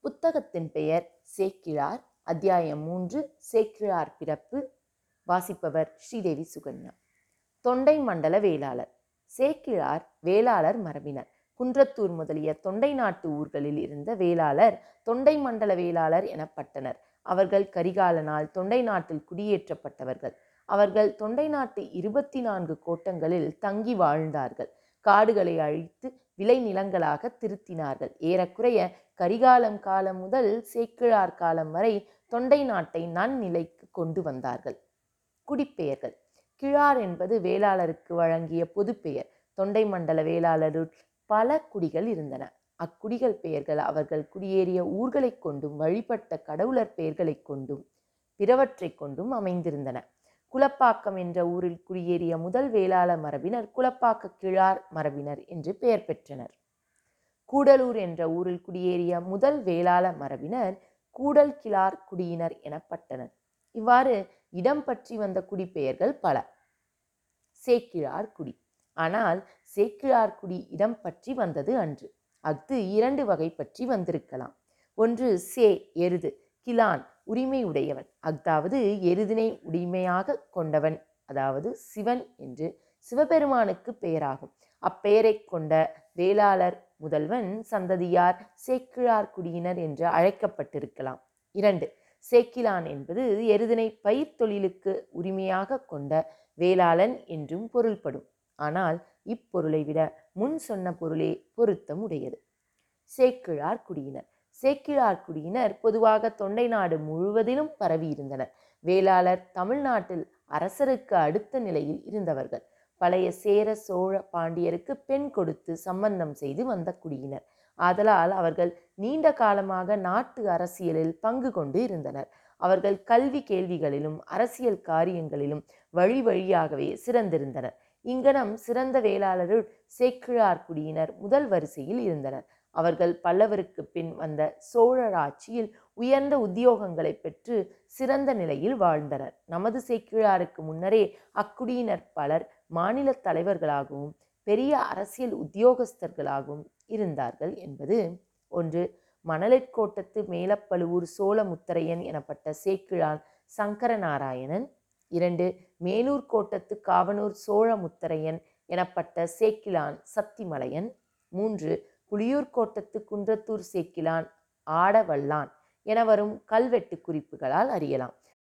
புத்தகத்தின் பெயர் சேக்கிழார் அத்தியாயம் மூன்று சேக்கிழார் பிறப்பு வாசிப்பவர் ஸ்ரீதேவி சுகன்யா தொண்டை மண்டல வேளாளர் சேக்கிழார் வேளாளர் மரபினர் குன்றத்தூர் முதலிய தொண்டை நாட்டு ஊர்களில் இருந்த வேளாளர் தொண்டை மண்டல வேளாளர் எனப்பட்டனர் அவர்கள் கரிகாலனால் தொண்டை நாட்டில் குடியேற்றப்பட்டவர்கள் அவர்கள் தொண்டை நாட்டு இருபத்தி நான்கு கோட்டங்களில் தங்கி வாழ்ந்தார்கள் காடுகளை அழித்து விளை நிலங்களாக திருத்தினார்கள் ஏறக்குறைய கரிகாலம் காலம் முதல் சேக்கிழார் காலம் வரை தொண்டை நாட்டை நன்னிலைக்கு கொண்டு வந்தார்கள் குடிப்பெயர்கள் கிழார் என்பது வேளாளருக்கு வழங்கிய பொதுப்பெயர் தொண்டை மண்டல வேளாளருள் பல குடிகள் இருந்தன அக்குடிகள் பெயர்கள் அவர்கள் குடியேறிய ஊர்களைக் கொண்டும் வழிபட்ட கடவுளர் பெயர்களைக் கொண்டும் பிறவற்றைக் கொண்டும் அமைந்திருந்தன குலப்பாக்கம் என்ற ஊரில் குடியேறிய முதல் வேளாள மரபினர் குலப்பாக்க கிழார் மரபினர் என்று பெயர் பெற்றனர் கூடலூர் என்ற ஊரில் குடியேறிய முதல் வேளாள மரபினர் கூடல் கிளார் குடியினர் எனப்பட்டனர் இவ்வாறு இடம் பற்றி வந்த குடிப்பெயர்கள் பல சேக்கிழார் குடி ஆனால் சேக்கிழார் குடி இடம் பற்றி வந்தது அன்று அஃது இரண்டு வகை பற்றி வந்திருக்கலாம் ஒன்று சே எருது கிலான் உரிமை உடையவன் அஃதாவது எருதினை உரிமையாக கொண்டவன் அதாவது சிவன் என்று சிவபெருமானுக்கு பெயராகும் அப்பெயரைக் கொண்ட வேளாளர் முதல்வன் சந்ததியார் சேக்கிழார் குடியினர் என்று அழைக்கப்பட்டிருக்கலாம் இரண்டு சேக்கிலான் என்பது எருதினை பயிர் தொழிலுக்கு உரிமையாக கொண்ட வேளாளன் என்றும் பொருள்படும் ஆனால் இப்பொருளை விட முன் சொன்ன பொருளே பொருத்தம் உடையது சேக்கிழார் குடியினர் சேக்கிழார் குடியினர் பொதுவாக தொண்டை நாடு முழுவதிலும் பரவியிருந்தனர் வேளாளர் தமிழ்நாட்டில் அரசருக்கு அடுத்த நிலையில் இருந்தவர்கள் பழைய சேர சோழ பாண்டியருக்கு பெண் கொடுத்து சம்பந்தம் செய்து வந்த குடியினர் ஆதலால் அவர்கள் நீண்ட காலமாக நாட்டு அரசியலில் பங்கு கொண்டு இருந்தனர் அவர்கள் கல்வி கேள்விகளிலும் அரசியல் காரியங்களிலும் வழி வழியாகவே சிறந்திருந்தனர் இங்கனம் சிறந்த வேளாளருள் சேக்கிழார் குடியினர் முதல் வரிசையில் இருந்தனர் அவர்கள் பல்லவருக்கு பின் வந்த சோழர் ஆட்சியில் உயர்ந்த உத்தியோகங்களை பெற்று சிறந்த நிலையில் வாழ்ந்தனர் நமது சேக்கிழாருக்கு முன்னரே அக்குடியினர் பலர் மாநில தலைவர்களாகவும் பெரிய அரசியல் உத்தியோகஸ்தர்களாகவும் இருந்தார்கள் என்பது ஒன்று மணலிற்கோட்டத்து மேலப்பழுவூர் சோழமுத்தரையன் எனப்பட்ட சேக்கிழான் சங்கரநாராயணன் இரண்டு மேலூர் கோட்டத்து காவனூர் சோழமுத்தரையன் எனப்பட்ட சேக்கிலான் சத்திமலையன் மூன்று புலியூர் கோட்டத்து குன்றத்தூர் சேக்கிலான் ஆடவல்லான் என வரும் கல்வெட்டு குறிப்புகளால் அறியலாம்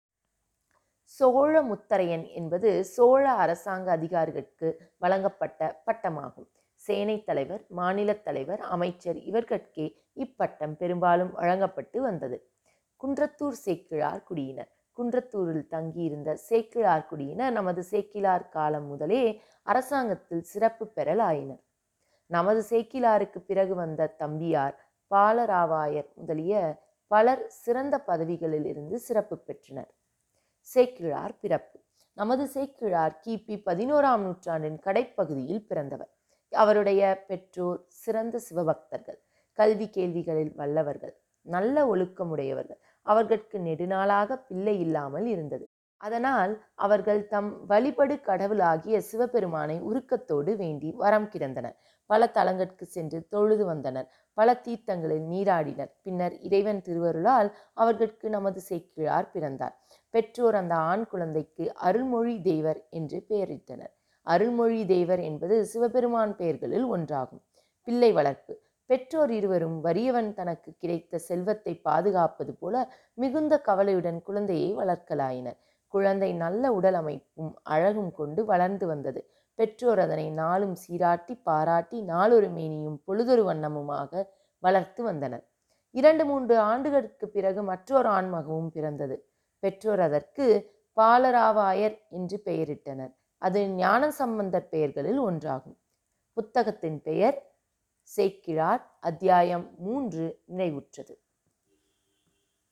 சோழ முத்தரையன் என்பது சோழ அரசாங்க அதிகாரிகளுக்கு வழங்கப்பட்ட பட்டமாகும் சேனை தலைவர் மாநில தலைவர் அமைச்சர் இவர்கட்கே இப்பட்டம் பெரும்பாலும் வழங்கப்பட்டு வந்தது குன்றத்தூர் சேக்கிழார் குடியினர் குன்றத்தூரில் தங்கியிருந்த சேக்கிழார் குடியினர் நமது சேக்கிழார் காலம் முதலே அரசாங்கத்தில் சிறப்பு பெறலாயினர் நமது சேக்கிலாருக்கு பிறகு வந்த தம்பியார் பாலராவாயர் முதலிய பலர் சிறந்த பதவிகளில் இருந்து சிறப்பு பெற்றனர் சேக்கிழார் பிறப்பு நமது சேக்கிழார் கிபி பதினோராம் நூற்றாண்டின் கடைப்பகுதியில் பிறந்தவர் அவருடைய பெற்றோர் சிறந்த சிவபக்தர்கள் கல்வி கேள்விகளில் வல்லவர்கள் நல்ல ஒழுக்கமுடையவர்கள் அவர்களுக்கு நெடுநாளாக பிள்ளை இல்லாமல் இருந்தது அதனால் அவர்கள் தம் வழிபடு கடவுளாகிய சிவபெருமானை உருக்கத்தோடு வேண்டி வரம் கிடந்தனர் பல தலங்களுக்கு சென்று தொழுது வந்தனர் பல தீர்த்தங்களில் நீராடினர் பின்னர் இறைவன் திருவருளால் அவர்களுக்கு நமது சேக்கிழார் பிறந்தார் பெற்றோர் அந்த ஆண் குழந்தைக்கு அருள்மொழி தேவர் என்று பெயரிட்டனர் அருள்மொழி தேவர் என்பது சிவபெருமான் பெயர்களில் ஒன்றாகும் பிள்ளை வளர்ப்பு பெற்றோர் இருவரும் வறியவன் தனக்கு கிடைத்த செல்வத்தை பாதுகாப்பது போல மிகுந்த கவலையுடன் குழந்தையை வளர்க்கலாயினர் குழந்தை நல்ல உடல் அமைப்பும் அழகும் கொண்டு வளர்ந்து வந்தது பெற்றோர் அதனை நாளும் சீராட்டி பாராட்டி நாளொரு மேனியும் பொழுதொரு வண்ணமுமாக வளர்த்து வந்தனர் இரண்டு மூன்று ஆண்டுகளுக்கு பிறகு மற்றொரு ஆண்மகவும் பிறந்தது பெற்றோர் அதற்கு பாலராவாயர் என்று பெயரிட்டனர் அது ஞான சம்பந்தர் பெயர்களில் ஒன்றாகும் புத்தகத்தின் பெயர் சேக்கிழார் அத்தியாயம் மூன்று நிறைவுற்றது